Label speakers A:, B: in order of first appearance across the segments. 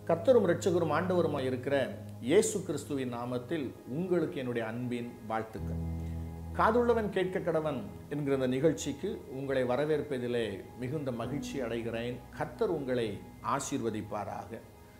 A: கர்த்தரும் இரட்சகரும் ஆண்டவருமாய் இருக்கிற இயேசு கிறிஸ்துவின் நாமத்தில் உங்களுக்கு என்னுடைய அன்பின் வாழ்த்துக்கள் காதுள்ளவன் கேட்க கடவன் என்கிற இந்த நிகழ்ச்சிக்கு உங்களை வரவேற்பதிலே மிகுந்த மகிழ்ச்சி அடைகிறேன் கர்த்தர் உங்களை ஆசீர்வதிப்பாராக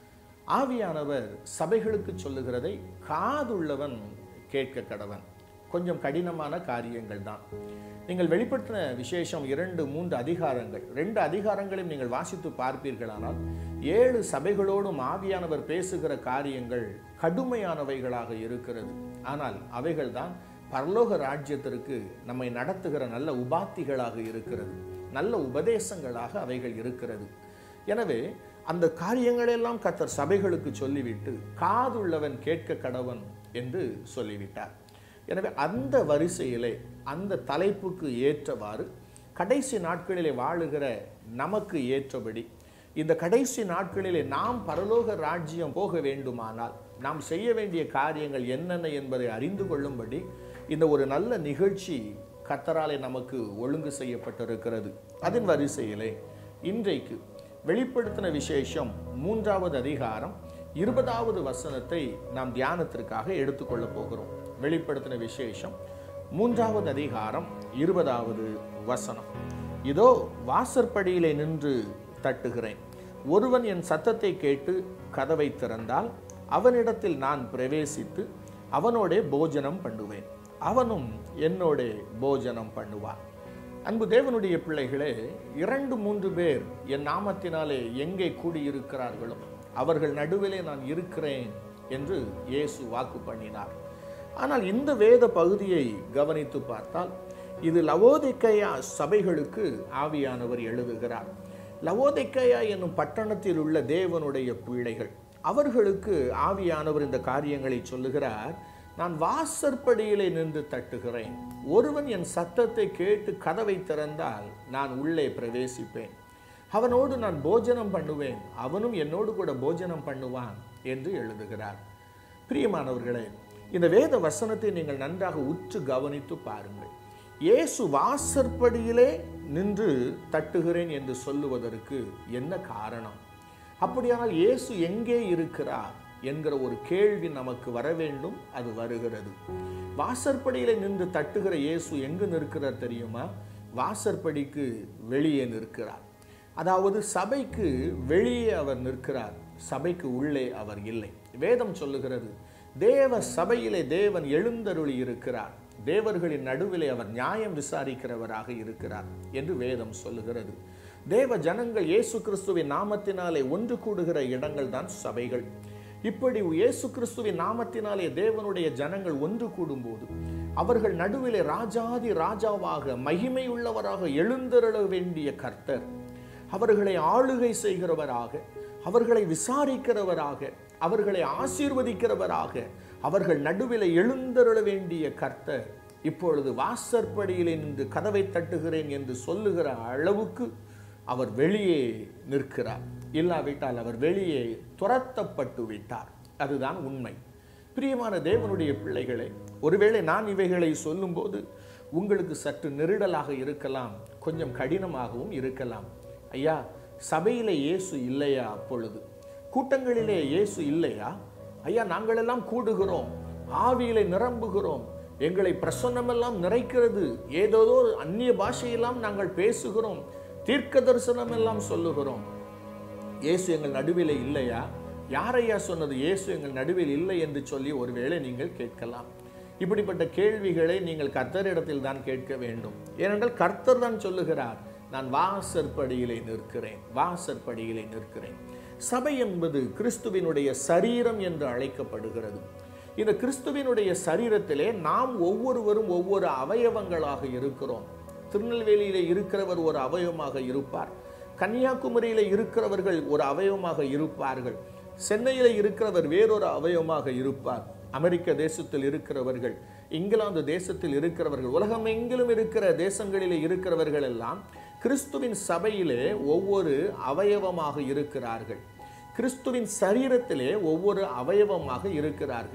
A: ஆவியானவர் சபைகளுக்கு சொல்லுகிறதை காதுள்ளவன் கேட்க கடவன் கொஞ்சம் கடினமான காரியங்கள் தான் நீங்கள் வெளிப்படுத்தின விசேஷம் இரண்டு மூன்று அதிகாரங்கள் ரெண்டு அதிகாரங்களையும் நீங்கள் வாசித்து பார்ப்பீர்களானால் ஏழு சபைகளோடும் ஆவியானவர் பேசுகிற காரியங்கள் கடுமையானவைகளாக இருக்கிறது ஆனால் அவைகள்தான் பரலோக ராஜ்யத்திற்கு நம்மை நடத்துகிற நல்ல உபாத்திகளாக இருக்கிறது நல்ல உபதேசங்களாக அவைகள் இருக்கிறது எனவே அந்த காரியங்களெல்லாம் கத்தர் சபைகளுக்கு சொல்லிவிட்டு காதுள்ளவன் கேட்க கடவன் என்று சொல்லிவிட்டார் எனவே அந்த வரிசையிலே அந்த தலைப்புக்கு ஏற்றவாறு கடைசி நாட்களிலே வாழுகிற நமக்கு ஏற்றபடி இந்த கடைசி நாட்களிலே நாம் பரலோக ராஜ்யம் போக வேண்டுமானால் நாம் செய்ய வேண்டிய காரியங்கள் என்னென்ன என்பதை அறிந்து கொள்ளும்படி இந்த ஒரு நல்ல நிகழ்ச்சி கத்தராலே நமக்கு ஒழுங்கு செய்யப்பட்டிருக்கிறது அதன் வரிசையிலே இன்றைக்கு வெளிப்படுத்தின விசேஷம் மூன்றாவது அதிகாரம் இருபதாவது வசனத்தை நாம் தியானத்திற்காக எடுத்துக்கொள்ளப் போகிறோம் வெளிப்படுத்தின விசேஷம் மூன்றாவது அதிகாரம் இருபதாவது வசனம் இதோ வாசற்படியிலே நின்று தட்டுகிறேன் ஒருவன் என் சத்தத்தை கேட்டு கதவை திறந்தால் அவனிடத்தில் நான் பிரவேசித்து அவனோடே போஜனம் பண்ணுவேன் அவனும் என்னோடே போஜனம் பண்ணுவான் அன்பு தேவனுடைய பிள்ளைகளே இரண்டு மூன்று பேர் என் நாமத்தினாலே எங்கே கூடியிருக்கிறார்களோ அவர்கள் நடுவிலே நான் இருக்கிறேன் என்று இயேசு வாக்கு பண்ணினார் ஆனால் இந்த வேத பகுதியை கவனித்து பார்த்தால் இது லவோதிக்கையா சபைகளுக்கு ஆவியானவர் எழுதுகிறார் லவோதிக்கையா என்னும் பட்டணத்தில் உள்ள தேவனுடைய பிள்ளைகள் அவர்களுக்கு ஆவியானவர் இந்த காரியங்களை சொல்லுகிறார் நான் வாசற்படியிலே நின்று தட்டுகிறேன் ஒருவன் என் சத்தத்தை கேட்டு கதவை திறந்தால் நான் உள்ளே பிரவேசிப்பேன் அவனோடு நான் போஜனம் பண்ணுவேன் அவனும் என்னோடு கூட போஜனம் பண்ணுவான் என்று எழுதுகிறார் பிரியமானவர்களே இந்த வேத வசனத்தை நீங்கள் நன்றாக உற்று கவனித்து பாருங்கள் இயேசு வாசற்படியிலே நின்று தட்டுகிறேன் என்று சொல்லுவதற்கு என்ன காரணம் அப்படியானால் இயேசு எங்கே இருக்கிறார் என்கிற ஒரு கேள்வி நமக்கு வர வேண்டும் அது வருகிறது வாசற்படியிலே நின்று தட்டுகிற இயேசு எங்கு நிற்கிறார் தெரியுமா வாசற்படிக்கு வெளியே நிற்கிறார் அதாவது சபைக்கு வெளியே அவர் நிற்கிறார் சபைக்கு உள்ளே அவர் இல்லை வேதம் சொல்லுகிறது தேவ சபையிலே தேவன் எழுந்தருளி இருக்கிறார் தேவர்களின் நடுவிலே அவர் நியாயம் விசாரிக்கிறவராக இருக்கிறார் என்று வேதம் சொல்லுகிறது தேவ ஜனங்கள் இயேசு கிறிஸ்துவின் நாமத்தினாலே ஒன்று கூடுகிற இடங்கள் தான் சபைகள் இப்படி இயேசு கிறிஸ்துவின் நாமத்தினாலே தேவனுடைய ஜனங்கள் ஒன்று கூடும்போது அவர்கள் நடுவிலே ராஜாதி ராஜாவாக மகிமையுள்ளவராக எழுந்தருள வேண்டிய கர்த்தர் அவர்களை ஆளுகை செய்கிறவராக அவர்களை விசாரிக்கிறவராக அவர்களை ஆசீர்வதிக்கிறவராக அவர்கள் நடுவில் எழுந்தருள வேண்டிய கர்த்தர் இப்பொழுது வாசற்படியிலே நின்று கதவை தட்டுகிறேன் என்று சொல்லுகிற அளவுக்கு அவர் வெளியே நிற்கிறார் இல்லாவிட்டால் அவர் வெளியே துரத்தப்பட்டு விட்டார் அதுதான் உண்மை பிரியமான தேவனுடைய பிள்ளைகளே ஒருவேளை நான் இவைகளை சொல்லும்போது உங்களுக்கு சற்று நெருடலாக இருக்கலாம் கொஞ்சம் கடினமாகவும் இருக்கலாம் ஐயா சபையிலே இயேசு இல்லையா அப்பொழுது கூட்டங்களிலே இயேசு இல்லையா ஐயா நாங்களெல்லாம் கூடுகிறோம் ஆவியிலே நிரம்புகிறோம் எங்களை பிரசன்னமெல்லாம் நிறைக்கிறது ஏதோ அந்நிய பாஷையெல்லாம் நாங்கள் பேசுகிறோம் தீர்க்க தரிசனம் எல்லாம் சொல்லுகிறோம் இயேசு எங்கள் நடுவில் இல்லையா யாரையா சொன்னது இயேசு எங்கள் நடுவில் இல்லை என்று சொல்லி ஒருவேளை நீங்கள் கேட்கலாம் இப்படிப்பட்ட கேள்விகளை நீங்கள் கர்த்தரிடத்தில் தான் கேட்க வேண்டும் ஏனென்றால் கர்த்தர் தான் சொல்லுகிறார் நான் வாசற்படியிலே நிற்கிறேன் வாசற்படியிலே நிற்கிறேன் சபை என்பது கிறிஸ்துவினுடைய சரீரம் என்று அழைக்கப்படுகிறது இந்த கிறிஸ்துவினுடைய சரீரத்திலே நாம் ஒவ்வொருவரும் ஒவ்வொரு அவயவங்களாக இருக்கிறோம் திருநெல்வேலியிலே இருக்கிறவர் ஒரு அவயவமாக இருப்பார் கன்னியாகுமரியில இருக்கிறவர்கள் ஒரு அவயவமாக இருப்பார்கள் சென்னையில இருக்கிறவர் வேறொரு அவயவமாக இருப்பார் அமெரிக்க தேசத்தில் இருக்கிறவர்கள் இங்கிலாந்து தேசத்தில் இருக்கிறவர்கள் உலகம் எங்கிலும் இருக்கிற தேசங்களிலே இருக்கிறவர்கள் எல்லாம் கிறிஸ்துவின் சபையிலே ஒவ்வொரு அவயவமாக இருக்கிறார்கள் கிறிஸ்துவின் சரீரத்திலே ஒவ்வொரு அவயவமாக இருக்கிறார்கள்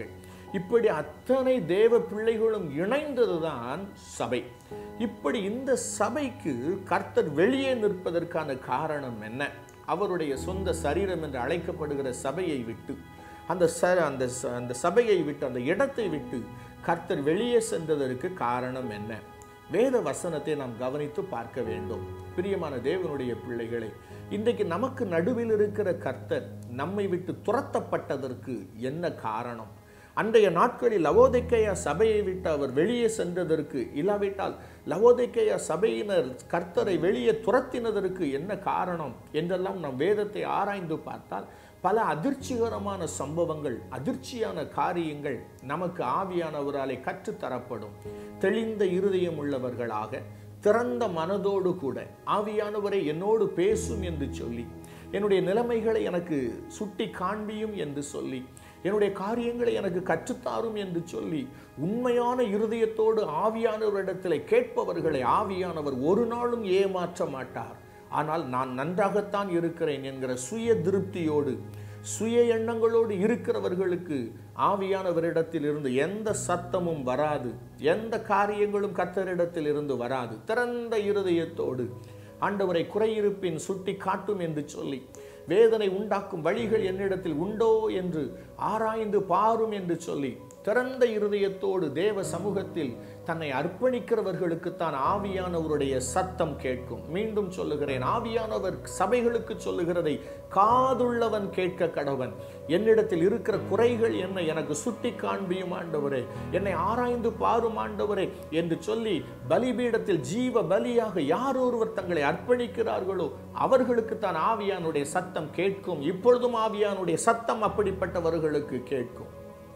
A: இப்படி அத்தனை தேவ பிள்ளைகளும் இணைந்ததுதான் சபை இப்படி இந்த சபைக்கு கர்த்தர் வெளியே நிற்பதற்கான காரணம் என்ன அவருடைய சொந்த சரீரம் என்று அழைக்கப்படுகிற சபையை விட்டு அந்த ச அந்த ச- அந்த சபையை விட்டு அந்த இடத்தை விட்டு கர்த்தர் வெளியே சென்றதற்கு காரணம் என்ன வேத வசனத்தை நாம் கவனித்து பார்க்க வேண்டும் பிரியமான தேவனுடைய பிள்ளைகளை இன்றைக்கு நமக்கு நடுவில் இருக்கிற கர்த்தர் நம்மை விட்டு துரத்தப்பட்டதற்கு என்ன காரணம் அன்றைய நாட்களில் லவோதைக்கேயா சபையை விட்டு அவர் வெளியே சென்றதற்கு இல்லாவிட்டால் லவோதைக்கேயா சபையினர் கர்த்தரை வெளியே துரத்தினதற்கு என்ன காரணம் என்றெல்லாம் நாம் வேதத்தை ஆராய்ந்து பார்த்தால் பல அதிர்ச்சிகரமான சம்பவங்கள் அதிர்ச்சியான காரியங்கள் நமக்கு ஆவியானவராலே கற்றுத்தரப்படும் தெளிந்த இருதயம் உள்ளவர்களாக திறந்த மனதோடு கூட ஆவியானவரை என்னோடு பேசும் என்று சொல்லி என்னுடைய நிலைமைகளை எனக்கு சுட்டி காண்பியும் என்று சொல்லி என்னுடைய காரியங்களை எனக்கு கற்றுத்தாரும் என்று சொல்லி உண்மையான இருதயத்தோடு ஆவியானவரிடத்தில் கேட்பவர்களை ஆவியானவர் ஒரு நாளும் ஏமாற்ற மாட்டார் ஆனால் நான் நன்றாகத்தான் இருக்கிறேன் என்கிற சுய திருப்தியோடு சுய எண்ணங்களோடு இருக்கிறவர்களுக்கு ஆவியானவரிடத்தில் இருந்து எந்த சத்தமும் வராது எந்த காரியங்களும் கத்தரிடத்தில் இருந்து வராது திறந்த இருதயத்தோடு ஆண்டவரை குறையிருப்பின் சுட்டி காட்டும் என்று சொல்லி வேதனை உண்டாக்கும் வழிகள் என்னிடத்தில் உண்டோ என்று ஆராய்ந்து பாரும் என்று சொல்லி திறந்த இருதயத்தோடு தேவ சமூகத்தில் தன்னை அர்ப்பணிக்கிறவர்களுக்குத்தான் ஆவியானவருடைய சத்தம் கேட்கும் மீண்டும் சொல்லுகிறேன் ஆவியானவர் சபைகளுக்கு சொல்லுகிறதை காதுள்ளவன் கேட்க கடவன் என்னிடத்தில் இருக்கிற குறைகள் என்ன எனக்கு சுட்டி காண்பியும் ஆண்டவரே என்னை ஆராய்ந்து பாரும் ஆண்டவரே என்று சொல்லி பலிபீடத்தில் ஜீவ பலியாக யார் ஒருவர் தங்களை அர்ப்பணிக்கிறார்களோ அவர்களுக்கு தான் ஆவியானுடைய சத்தம் கேட்கும் இப்பொழுதும் ஆவியானுடைய சத்தம் அப்படிப்பட்டவர்களுக்கு கேட்கும்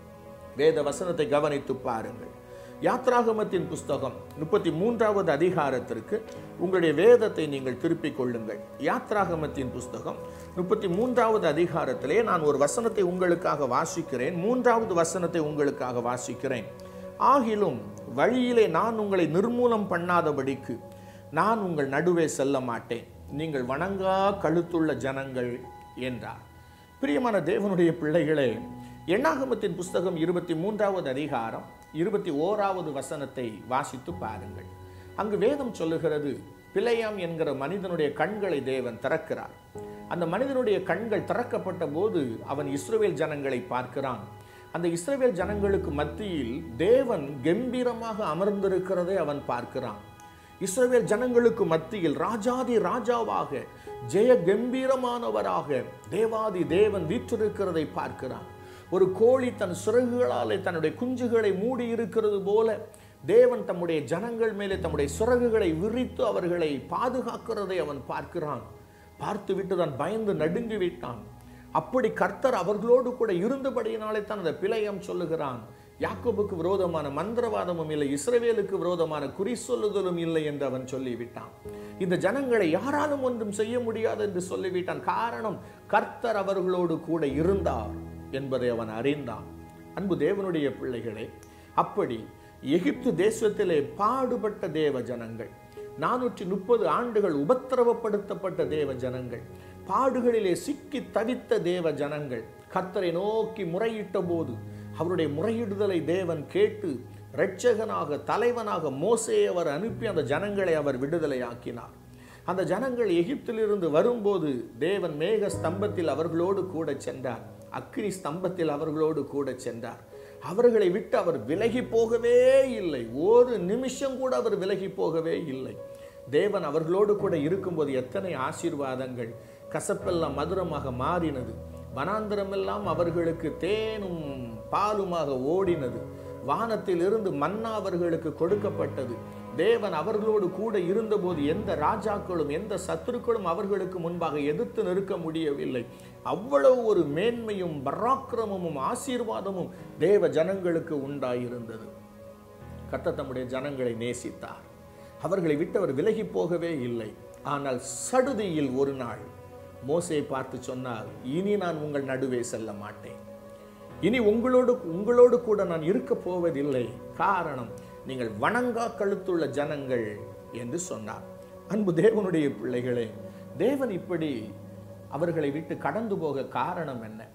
A: வேத வசனத்தை கவனித்து பாருங்கள் யாத்ராகமத்தின் புஸ்தகம் முப்பத்தி மூன்றாவது அதிகாரத்திற்கு உங்களுடைய வேதத்தை நீங்கள் திருப்பிக் கொள்ளுங்கள் யாத்ராகமத்தின் புஸ்தகம் முப்பத்தி மூன்றாவது அதிகாரத்திலே நான் ஒரு வசனத்தை உங்களுக்காக வாசிக்கிறேன் மூன்றாவது வசனத்தை உங்களுக்காக வாசிக்கிறேன் ஆகிலும் வழியிலே நான் உங்களை நிர்மூலம் பண்ணாதபடிக்கு நான் உங்கள் நடுவே செல்ல மாட்டேன் நீங்கள் வணங்கா கழுத்துள்ள ஜனங்கள் என்றார் பிரியமான தேவனுடைய பிள்ளைகளே எண்ணாகமத்தின் புஸ்தகம் இருபத்தி மூன்றாவது அதிகாரம் இருபத்தி ஓராவது வசனத்தை வாசித்து பாருங்கள் அங்கு வேதம் சொல்லுகிறது பிழையாம் என்கிற மனிதனுடைய கண்களை தேவன் திறக்கிறார் அந்த மனிதனுடைய கண்கள் திறக்கப்பட்ட போது அவன் இஸ்ரவேல் ஜனங்களை பார்க்கிறான் அந்த இஸ்ரவேல் ஜனங்களுக்கு மத்தியில் தேவன் கம்பீரமாக அமர்ந்திருக்கிறதை அவன் பார்க்கிறான் இஸ்ரவேல் ஜனங்களுக்கு மத்தியில் ராஜாதி ராஜாவாக ஜெய கம்பீரமானவராக தேவாதி தேவன் வீற்றிருக்கிறதை பார்க்கிறான் ஒரு கோழி தன் சிறகுகளாலே தன்னுடைய குஞ்சுகளை மூடி இருக்கிறது போல தேவன் தம்முடைய ஜனங்கள் மேலே தம்முடைய சிறகுகளை விரித்து அவர்களை பாதுகாக்கிறதை அவன் பார்க்கிறான் பார்த்துவிட்டு தான் பயந்து நடுங்கி விட்டான் அப்படி கர்த்தர் அவர்களோடு கூட இருந்தபடியினாலே தான் அந்த பிழையம் சொல்லுகிறான் யாக்கோபுக்கு விரோதமான மந்திரவாதமும் இல்லை இஸ்ரவேலுக்கு விரோதமான குறி சொல்லுதலும் இல்லை என்று அவன் சொல்லிவிட்டான் இந்த ஜனங்களை யாராலும் ஒன்றும் செய்ய முடியாது என்று சொல்லிவிட்டான் காரணம் கர்த்தர் அவர்களோடு கூட இருந்தார் என்பதை அவன் அறிந்தான் அன்பு தேவனுடைய பிள்ளைகளே அப்படி எகிப்து தேசத்திலே பாடுபட்ட தேவ ஜனங்கள் நானூற்றி முப்பது ஆண்டுகள் உபத்திரவப்படுத்தப்பட்ட தேவ ஜனங்கள் பாடுகளிலே சிக்கி தவித்த தேவ ஜனங்கள் கர்த்தரை நோக்கி முறையிட்ட போது அவருடைய முறையிடுதலை தேவன் கேட்டு இரட்சகனாக தலைவனாக மோசையை அவர் அனுப்பி அந்த ஜனங்களை அவர் விடுதலையாக்கினார் அந்த ஜனங்கள் எகிப்திலிருந்து வரும்போது தேவன் மேக ஸ்தம்பத்தில் அவர்களோடு கூட சென்றார் அக்னி ஸ்தம்பத்தில் அவர்களோடு கூட சென்றார் அவர்களை விட்டு அவர் விலகி போகவே இல்லை ஒரு நிமிஷம் கூட அவர் விலகி போகவே இல்லை தேவன் அவர்களோடு கூட இருக்கும்போது எத்தனை ஆசீர்வாதங்கள் கசப்பெல்லாம் மதுரமாக மாறினது வனாந்திரமெல்லாம் அவர்களுக்கு தேனும் பாலுமாக ஓடினது வானத்தில் இருந்து மன்னா அவர்களுக்கு கொடுக்கப்பட்டது தேவன் அவர்களோடு கூட இருந்தபோது எந்த ராஜாக்களும் எந்த சத்துருக்களும் அவர்களுக்கு முன்பாக எதிர்த்து நிற்க முடியவில்லை அவ்வளவு ஒரு மேன்மையும் பராக்கிரமமும் ஆசீர்வாதமும் தேவ ஜனங்களுக்கு உண்டாயிருந்தது கர்த்தர் தம்முடைய ஜனங்களை நேசித்தார் அவர்களை விட்டு அவர் விலகி போகவே இல்லை ஆனால் சடுதியில் ஒரு நாள் மோசையை பார்த்து சொன்னார் இனி நான் உங்கள் நடுவே செல்ல மாட்டேன் இனி உங்களோடு உங்களோடு கூட நான் இருக்க போவதில்லை காரணம் நீங்கள் வணங்கா கழுத்துள்ள ஜனங்கள் என்று சொன்னார் அன்பு தேவனுடைய பிள்ளைகளே தேவன் இப்படி அவர்களை விட்டு கடந்து போக காரணம் என்ன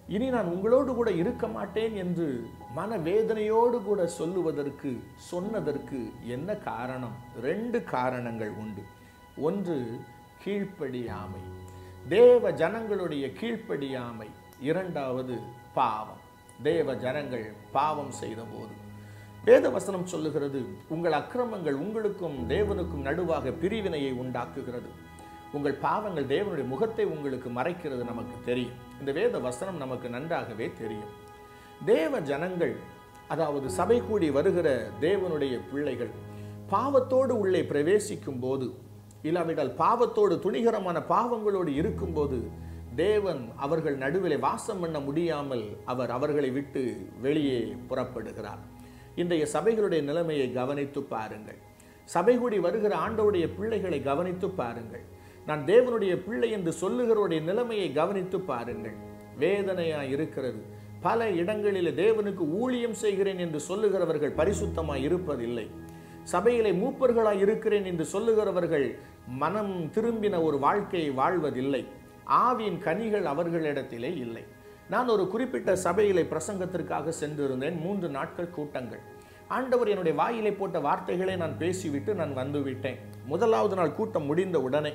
A: இனி நான் உங்களோடு கூட இருக்க மாட்டேன் என்று மனவேதனையோடு கூட சொல்லுவதற்கு சொன்னதற்கு என்ன காரணம் ரெண்டு காரணங்கள் உண்டு ஒன்று கீழ்ப்படியாமை தேவ ஜனங்களுடைய கீழ்ப்படியாமை இரண்டாவது பாவம் தேவ ஜனங்கள் பாவம் செய்தபோது வேத வசனம் சொல்லுகிறது உங்கள் அக்கிரமங்கள் உங்களுக்கும் தேவனுக்கும் நடுவாக பிரிவினையை உண்டாக்குகிறது உங்கள் பாவங்கள் தேவனுடைய முகத்தை உங்களுக்கு மறைக்கிறது நமக்கு தெரியும் இந்த வேத வசனம் நமக்கு நன்றாகவே தெரியும் தேவ ஜனங்கள் அதாவது சபை கூடி வருகிற தேவனுடைய பிள்ளைகள் பாவத்தோடு உள்ளே பிரவேசிக்கும் போது இல்லாவிட்டால் பாவத்தோடு துணிகரமான பாவங்களோடு இருக்கும்போது தேவன் அவர்கள் நடுவிலே வாசம் பண்ண முடியாமல் அவர் அவர்களை விட்டு வெளியே புறப்படுகிறார் இன்றைய சபைகளுடைய நிலைமையை கவனித்து பாருங்கள் சபை கூடி வருகிற ஆண்டவுடைய பிள்ளைகளை கவனித்து பாருங்கள் நான் தேவனுடைய பிள்ளை என்று சொல்லுகிறவருடைய நிலைமையை கவனித்து பாருங்கள் வேதனையா இருக்கிறது பல இடங்களிலே தேவனுக்கு ஊழியம் செய்கிறேன் என்று சொல்லுகிறவர்கள் பரிசுத்தமாய் இருப்பதில்லை சபையிலே மூப்பர்களாய் இருக்கிறேன் என்று சொல்லுகிறவர்கள் மனம் திரும்பின ஒரு வாழ்க்கையை வாழ்வதில்லை ஆவியின் கனிகள் அவர்களிடத்திலே இல்லை நான் ஒரு குறிப்பிட்ட சபையிலே பிரசங்கத்திற்காக சென்றிருந்தேன் மூன்று நாட்கள் கூட்டங்கள் ஆண்டவர் என்னுடைய வாயிலை போட்ட வார்த்தைகளை நான் பேசிவிட்டு நான் வந்து விட்டேன் முதலாவது நாள் கூட்டம் முடிந்த உடனே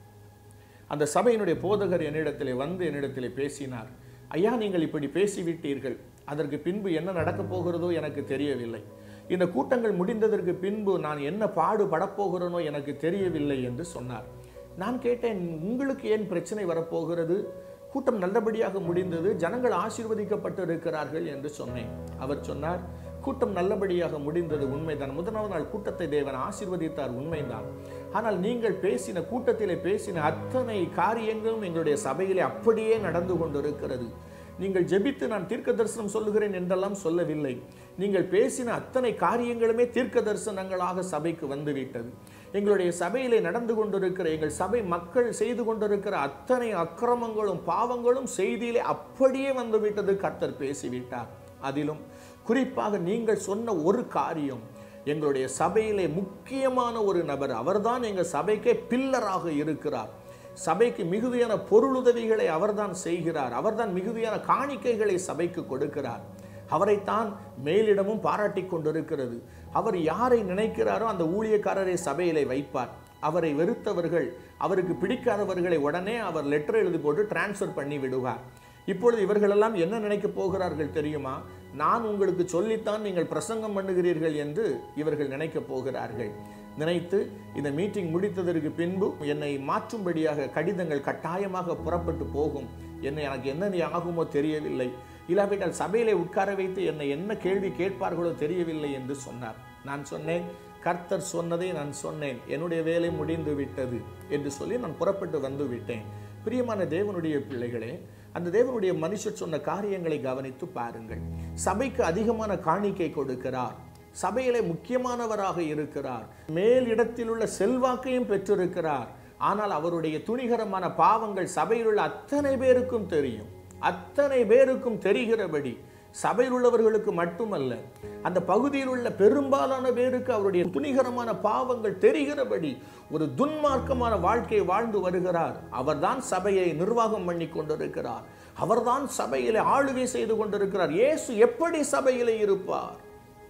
A: அந்த சபையினுடைய போதகர் என்னிடத்திலே வந்து என்னிடத்திலே பேசினார் ஐயா நீங்கள் இப்படி பேசிவிட்டீர்கள் அதற்கு பின்பு என்ன நடக்கப் போகிறதோ எனக்கு தெரியவில்லை இந்த கூட்டங்கள் முடிந்ததற்கு பின்பு நான் என்ன பாடுபடப் போகிறேனோ எனக்கு தெரியவில்லை என்று சொன்னார் நான் கேட்டேன் உங்களுக்கு ஏன் பிரச்சனை வரப்போகிறது கூட்டம் நல்லபடியாக முடிந்தது ஜனங்கள் ஆசீர்வதிக்கப்பட்டு இருக்கிறார்கள் என்று சொன்னேன் அவர் சொன்னார் கூட்டம் நல்லபடியாக முடிந்தது உண்மைதான் முதலாவது நாள் கூட்டத்தை தேவன் ஆசீர்வதித்தார் உண்மைதான் ஆனால் நீங்கள் பேசின கூட்டத்திலே பேசின அத்தனை காரியங்களும் எங்களுடைய சபையிலே அப்படியே நடந்து கொண்டிருக்கிறது நீங்கள் ஜெபித்து நான் தீர்க்க தரிசனம் சொல்லுகிறேன் என்றெல்லாம் சொல்லவில்லை நீங்கள் பேசின அத்தனை காரியங்களுமே தீர்க்க தரிசனங்களாக சபைக்கு வந்துவிட்டது எங்களுடைய சபையிலே நடந்து கொண்டிருக்கிற எங்கள் சபை மக்கள் செய்து கொண்டிருக்கிற அத்தனை அக்கிரமங்களும் பாவங்களும் செய்தியிலே அப்படியே வந்துவிட்டது கர்த்தர் பேசிவிட்டார் அதிலும் குறிப்பாக நீங்கள் சொன்ன ஒரு காரியம் எங்களுடைய சபையிலே முக்கியமான ஒரு நபர் அவர்தான் எங்கள் சபைக்கே பில்லராக இருக்கிறார் சபைக்கு மிகுதியான பொருளுதவிகளை அவர்தான் செய்கிறார் அவர்தான் மிகுதியான காணிக்கைகளை சபைக்கு கொடுக்கிறார் அவரைத்தான் மேலிடமும் பாராட்டி கொண்டிருக்கிறது அவர் யாரை நினைக்கிறாரோ அந்த ஊழியக்காரரை சபையிலே வைப்பார் அவரை வெறுத்தவர்கள் அவருக்கு பிடிக்காதவர்களை உடனே அவர் லெட்டர் எழுதி போட்டு டிரான்ஸ்ஃபர் பண்ணி விடுவார் இப்பொழுது இவர்களெல்லாம் என்ன நினைக்கப் போகிறார்கள் தெரியுமா நான் உங்களுக்கு சொல்லித்தான் நீங்கள் பிரசங்கம் பண்ணுகிறீர்கள் என்று இவர்கள் நினைக்கப் போகிறார்கள் நினைத்து இந்த மீட்டிங் முடித்ததற்கு பின்பு என்னை மாற்றும்படியாக கடிதங்கள் கட்டாயமாக புறப்பட்டு போகும் என்னை எனக்கு என்ன ஆகுமோ தெரியவில்லை இல்லாவிட்டால் சபையிலே உட்கார வைத்து என்னை என்ன கேள்வி கேட்பார்களோ தெரியவில்லை என்று சொன்னார் நான் சொன்னேன் கர்த்தர் சொன்னதை நான் சொன்னேன் என்னுடைய வேலை முடிந்து விட்டது என்று சொல்லி நான் புறப்பட்டு வந்து விட்டேன் பிரியமான தேவனுடைய பிள்ளைகளே அந்த தேவனுடைய மனுஷர் சொன்ன காரியங்களை கவனித்து பாருங்கள் சபைக்கு அதிகமான காணிக்கை கொடுக்கிறார் சபையிலே முக்கியமானவராக இருக்கிறார் மேலிடத்தில் உள்ள செல்வாக்கையும் பெற்றிருக்கிறார் ஆனால் அவருடைய துணிகரமான பாவங்கள் சபையில் உள்ள அத்தனை பேருக்கும் தெரியும் அத்தனை பேருக்கும் தெரிகிறபடி சபையில் உள்ளவர்களுக்கு மட்டுமல்ல அந்த பகுதியில் உள்ள பெரும்பாலான பேருக்கு அவருடைய துணிகரமான பாவங்கள் தெரிகிறபடி ஒரு துன்மார்க்கமான வாழ்க்கையை வாழ்ந்து வருகிறார் அவர்தான் சபையை நிர்வாகம் பண்ணி கொண்டிருக்கிறார் அவர்தான் சபையிலே ஆளுகை செய்து கொண்டிருக்கிறார் இயேசு எப்படி சபையிலே இருப்பார்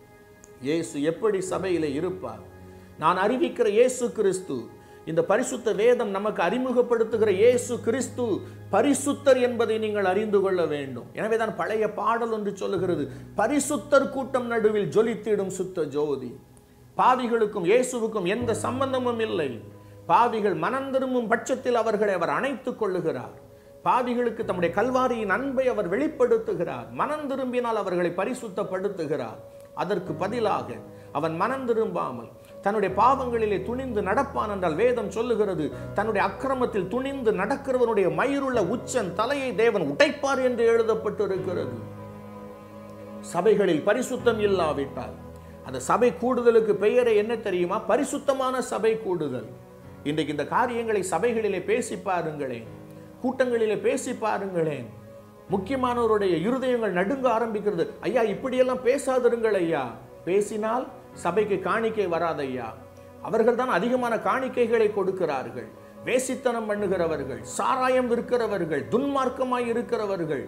A: இயேசு எப்படி சபையிலே இருப்பார் நான் அறிவிக்கிற இயேசு கிறிஸ்து இந்த பரிசுத்த வேதம் நமக்கு அறிமுகப்படுத்துகிற இயேசு கிறிஸ்து பரிசுத்தர் என்பதை நீங்கள் அறிந்து கொள்ள வேண்டும் எனவேதான் பழைய பாடல் ஒன்று சொல்லுகிறது பரிசுத்தர் கூட்டம் நடுவில் ஜொலித்திடும் சுத்த ஜோதி பாவிகளுக்கும் இயேசுவுக்கும் எந்த சம்பந்தமும் இல்லை பாவிகள் மனம் திரும்பும் பட்சத்தில் அவர்களை அவர் அணைத்துக் கொள்ளுகிறார் பாவிகளுக்கு தம்முடைய கல்வாரியின் அன்பை அவர் வெளிப்படுத்துகிறார் மனம் திரும்பினால் அவர்களை பரிசுத்தப்படுத்துகிறார் அதற்கு பதிலாக அவன் மனம் திரும்பாமல் தன்னுடைய பாவங்களிலே துணிந்து நடப்பான் என்றால் வேதம் சொல்லுகிறது தன்னுடைய அக்கிரமத்தில் துணிந்து நடக்கிறவனுடைய மயிருள்ள உச்சன் தலையை தேவன் உடைப்பார் என்று எழுதப்பட்டிருக்கிறது சபைகளில் பரிசுத்தம் இல்லாவிட்டால் அந்த சபை கூடுதலுக்கு பெயரே என்ன தெரியுமா பரிசுத்தமான சபை கூடுதல் இன்றைக்கு இந்த காரியங்களை சபைகளிலே பேசி பாருங்களேன் கூட்டங்களிலே பேசி பாருங்களேன் முக்கியமானவருடைய இருதயங்கள் நடுங்க ஆரம்பிக்கிறது ஐயா இப்படியெல்லாம் பேசாதிருங்கள் ஐயா பேசினால் சபைக்கு காணிக்கை வராது ஐயா அவர்கள் தான் அதிகமான காணிக்கைகளை கொடுக்கிறார்கள் வேசித்தனம் பண்ணுகிறவர்கள் சாராயம் விற்கிறவர்கள் துன்மார்க்கமாய் இருக்கிறவர்கள்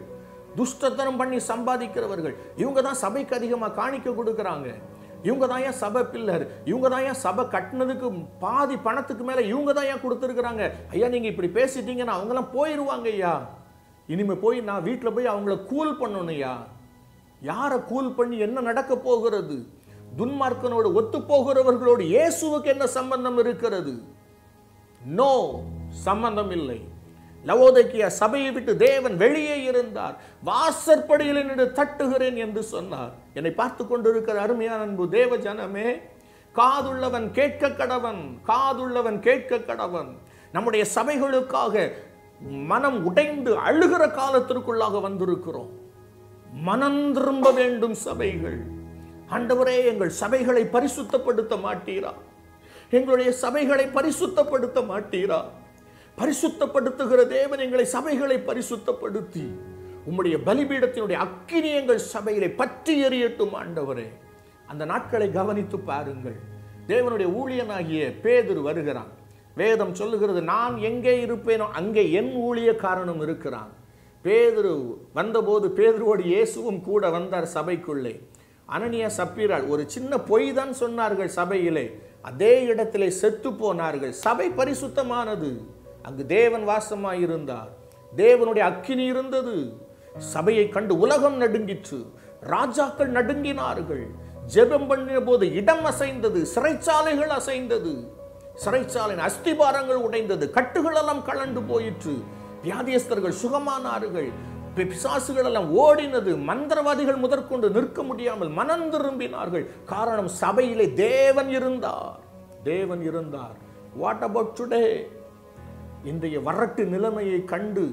A: துஷ்டத்தனம் பண்ணி சம்பாதிக்கிறவர்கள் இவங்க தான் சபைக்கு அதிகமாக காணிக்க கொடுக்குறாங்க இவங்க தான் ஏன் சபை பில்லர் இவங்க தான் ஏன் சபை கட்டினதுக்கு பாதி பணத்துக்கு மேலே இவங்க தான் ஏன் கொடுத்துருக்குறாங்க ஐயா நீங்கள் இப்படி பேசிட்டீங்கன்னா அவங்களாம் போயிடுவாங்க ஐயா இனிமே போய் நான் வீட்டில் போய் அவங்கள கூல் பண்ணணும் ஐயா யாரை கூல் பண்ணி என்ன நடக்க போகிறது துன்மார்க்கனோடு ஒத்து போகிறவர்களோடு இயேசுவுக்கு என்ன சம்பந்தம் இருக்கிறது நோ சம்பந்தம் இல்லை லவோதைக்கிய சபையை விட்டு தேவன் வெளியே இருந்தார் வாசற்படியில் நின்று தட்டுகிறேன் என்று சொன்னார் என்னை பார்த்து கொண்டிருக்கிற அருமையான அன்பு தேவ ஜனமே காதுள்ளவன் கேட்க கடவன் காதுள்ளவன் கேட்க கடவன் நம்முடைய சபைகளுக்காக மனம் உடைந்து அழுகிற காலத்திற்குள்ளாக வந்திருக்கிறோம் மனம் திரும்ப வேண்டும் சபைகள் ஆண்டவரே எங்கள் சபைகளை பரிசுத்தப்படுத்த மாட்டீரா எங்களுடைய சபைகளை பரிசுத்தப்படுத்த மாட்டீரா பரிசுத்தப்படுத்துகிற தேவன் எங்களை சபைகளை பரிசுத்தப்படுத்தி உம்முடைய பலிபீடத்தினுடைய அக்கினி எங்கள் சபையிலே பற்றி எறியட்டும் ஆண்டவரே அந்த நாட்களை கவனித்து பாருங்கள் தேவனுடைய ஊழியனாகிய பேதுரு வருகிறான் வேதம் சொல்லுகிறது நான் எங்கே இருப்பேனோ அங்கே என் ஊழியக்காரனும் இருக்கிறான் பேதுரு வந்தபோது பேதுருவோடு இயேசுவும் கூட வந்தார் சபைக்குள்ளே அனனியா சப்பீரால் ஒரு சின்ன பொய் தான் சொன்னார்கள் சபையிலே அதே இடத்திலே செத்து போனார்கள் சபை பரிசுத்தமானது அங்கு தேவன் வாசமாயிருந்தார் தேவனுடைய அக்கினி இருந்தது சபையை கண்டு உலகம் நடுங்கிற்று ராஜாக்கள் நடுங்கினார்கள் ஜெபம் பண்ணின போது இடம் அசைந்தது சிறைச்சாலைகள் அசைந்தது சிறைச்சாலையின் அஸ்திபாரங்கள் உடைந்தது கட்டுகள் எல்லாம் கலண்டு போயிற்று வியாதியஸ்தர்கள் சுகமானார்கள் பிசாசுகள் எல்லாம் ஓடினது மந்திரவாதிகள் முதற்கொண்டு நிற்க முடியாமல் மனம் திரும்பினார்கள் காரணம் சபையிலே தேவன் இருந்தார் தேவன் இருந்தார் வாட் அபவுட் டுடே இன்றைய வறட்டு நிலைமையை கண்டு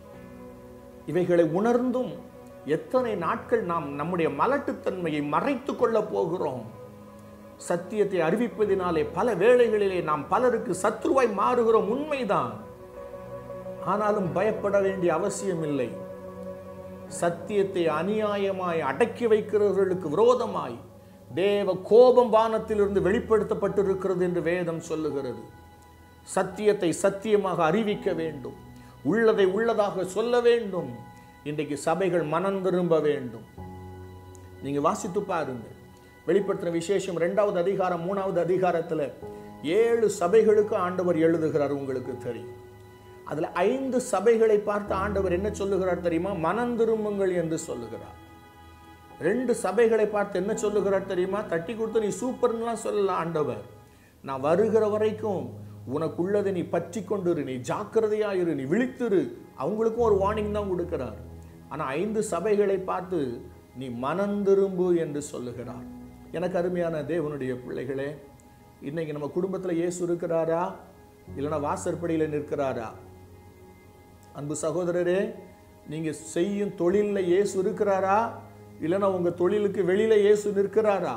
A: இவைகளை உணர்ந்தும் எத்தனை நாட்கள் நாம் நம்முடைய மலட்டுத்தன்மையை மறைத்து கொள்ள போகிறோம் சத்தியத்தை அறிவிப்பதினாலே பல வேளைகளிலே நாம் பலருக்கு சத்ருவாய் மாறுகிறோம் உண்மைதான் ஆனாலும் பயப்பட வேண்டிய அவசியம் இல்லை சத்தியத்தை அநியாயமாய் அடக்கி வைக்கிறவர்களுக்கு விரோதமாய் தேவ கோபம் வானத்திலிருந்து வெளிப்படுத்தப்பட்டிருக்கிறது என்று வேதம் சொல்லுகிறது சத்தியத்தை சத்தியமாக அறிவிக்க வேண்டும் உள்ளதை உள்ளதாக சொல்ல வேண்டும் இன்றைக்கு சபைகள் மனம் திரும்ப வேண்டும் நீங்க வாசித்து பாருங்க வெளிப்படுத்தின விசேஷம் ரெண்டாவது அதிகாரம் மூணாவது அதிகாரத்துல ஏழு சபைகளுக்கு ஆண்டவர் எழுதுகிறார் உங்களுக்கு தெரியும் அதுல ஐந்து சபைகளை பார்த்து ஆண்டவர் என்ன சொல்லுகிறார் தெரியுமா மனம் திரும்புங்கள் என்று சொல்லுகிறார் ரெண்டு சபைகளை பார்த்து என்ன சொல்லுகிறார் தெரியுமா தட்டி கொடுத்து நீ சூப்பர்லாம் சொல்லல ஆண்டவர் நான் வருகிற வரைக்கும் உனக்குள்ளதை நீ பற்றி கொண்டிரு நீ ஜாக்கிரதையா இரு நீ விழித்திரு அவங்களுக்கும் ஒரு வார்னிங் தான் கொடுக்கிறார் ஆனா ஐந்து சபைகளை பார்த்து நீ மனம் திரும்பு என்று சொல்லுகிறார் எனக்கு அருமையான தேவனுடைய பிள்ளைகளே இன்னைக்கு நம்ம குடும்பத்துல இயேசு இருக்கிறாரா இல்லைன்னா வாசற்படியில் நிற்கிறாரா அன்பு சகோதரரே நீங்க செய்யும் தொழில்ல இயேசு இருக்கிறாரா இல்லைன்னா உங்க தொழிலுக்கு வெளியில இயேசு நிற்கிறாரா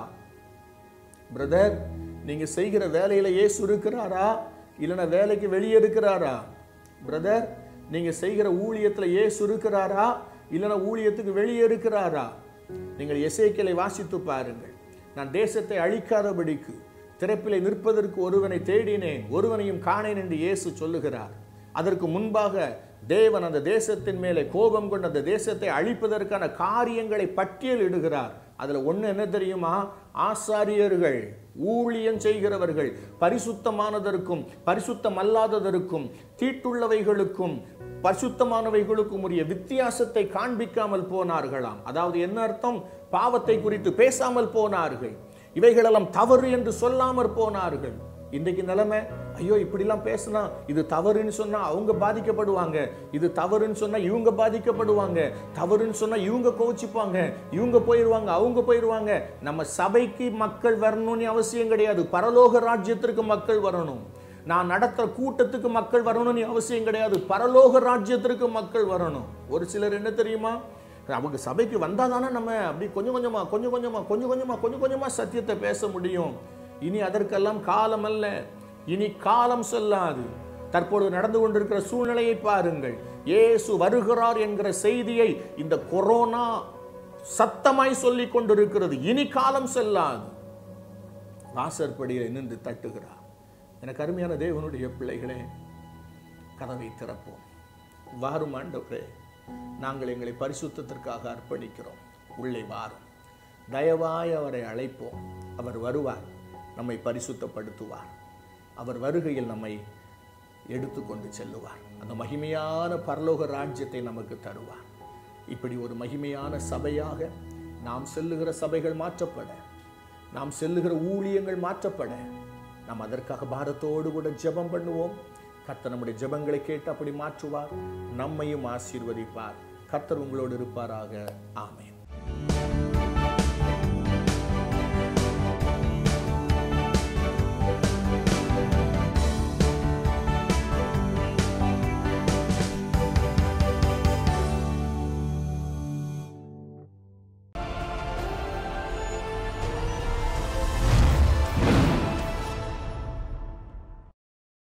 A: பிரதர் நீங்க செய்கிற வேலையில இயேசு இருக்கிறாரா இல்லைன்னா வேலைக்கு வெளியே இருக்கிறாரா பிரதர் நீங்க செய்கிற ஊழியத்துல இயேசு இருக்கிறாரா இல்லைன்னா ஊழியத்துக்கு வெளியே இருக்கிறாரா நீங்கள் எசேக்கியலை வாசித்து பாருங்கள் நான் தேசத்தை அழிக்காதபடிக்கு திறப்பிலே நிற்பதற்கு ஒருவனை தேடினேன் ஒருவனையும் காணேன் என்று இயேசு சொல்லுகிறார் அதற்கு முன்பாக தேவன் அந்த தேசத்தின் மேலே கோபம் கொண்டு அந்த தேசத்தை அழிப்பதற்கான காரியங்களை பட்டியலிடுகிறார் அதுல ஒண்ணு என்ன தெரியுமா ஆசாரியர்கள் ஊழியம் செய்கிறவர்கள் பரிசுத்தமானதற்கும் பரிசுத்தமல்லாததற்கும் தீட்டுள்ளவைகளுக்கும் பரிசுத்தமானவைகளுக்கும் உரிய வித்தியாசத்தை காண்பிக்காமல் போனார்களாம் அதாவது என்ன அர்த்தம் பாவத்தை குறித்து பேசாமல் போனார்கள் இவைகளெல்லாம் தவறு என்று சொல்லாமற் போனார்கள் இன்றைக்கு நிலைமை ஐயோ இப்படிலாம் பேசினா இது தவறுன்னு சொன்னா அவங்க பாதிக்கப்படுவாங்க இது தவறுன்னு சொன்னா இவங்க பாதிக்கப்படுவாங்க தவறுன்னு சொன்னா இவங்க கோச்சிப்பாங்க இவங்க போயிடுவாங்க அவங்க போயிடுவாங்க நம்ம சபைக்கு மக்கள் வரணும்னு அவசியம் கிடையாது பரலோக ராஜ்யத்திற்கு மக்கள் வரணும் நான் நடத்துற கூட்டத்துக்கு மக்கள் வரணும்னு அவசியம் கிடையாது பரலோக ராஜ்யத்திற்கு மக்கள் வரணும் ஒரு சிலர் என்ன தெரியுமா அவங்க சபைக்கு வந்தால் தானே நம்ம அப்படி கொஞ்சம் கொஞ்சமா கொஞ்சம் கொஞ்சமா கொஞ்சம் கொஞ்சமா கொஞ்சம் கொஞ்சமா சத்தியத்தை பேச முடியும் இனி அதற்கெல்லாம் காலம் அல்ல இனி காலம் செல்லாது தற்பொழுது நடந்து கொண்டிருக்கிற சூழ்நிலையை பாருங்கள் இயேசு வருகிறார் என்கிற செய்தியை இந்த கொரோனா சத்தமாய் சொல்லிக் கொண்டிருக்கிறது இனி காலம் செல்லாது வாசற்படியில் நின்று தட்டுகிறார் எனக்கு அருமையான தேவனுடைய பிள்ளைகளே கதவை திறப்போம் வாரும் ஆண்டவரே நாங்கள் எங்களை பரிசுத்தத்திற்காக அர்ப்பணிக்கிறோம் உள்ளே வாரும் தயவாய் அவரை அழைப்போம் அவர் வருவார் நம்மை பரிசுத்தப்படுத்துவார் அவர் வருகையில் நம்மை எடுத்துக்கொண்டு செல்லுவார் அந்த மகிமையான பரலோக ராஜ்யத்தை நமக்கு தருவார் இப்படி ஒரு மகிமையான சபையாக நாம் செல்லுகிற சபைகள் மாற்றப்பட நாம் செல்லுகிற ஊழியங்கள் மாற்றப்பட நாம் அதற்காக பாரத்தோடு கூட ஜெபம் பண்ணுவோம் கர்த்தர் நம்முடைய ஜெபங்களை கேட்டு அப்படி மாற்றுவார் நம்மையும் ஆசீர்வதிப்பார் கர்த்தர் உங்களோடு இருப்பாராக ஆமென்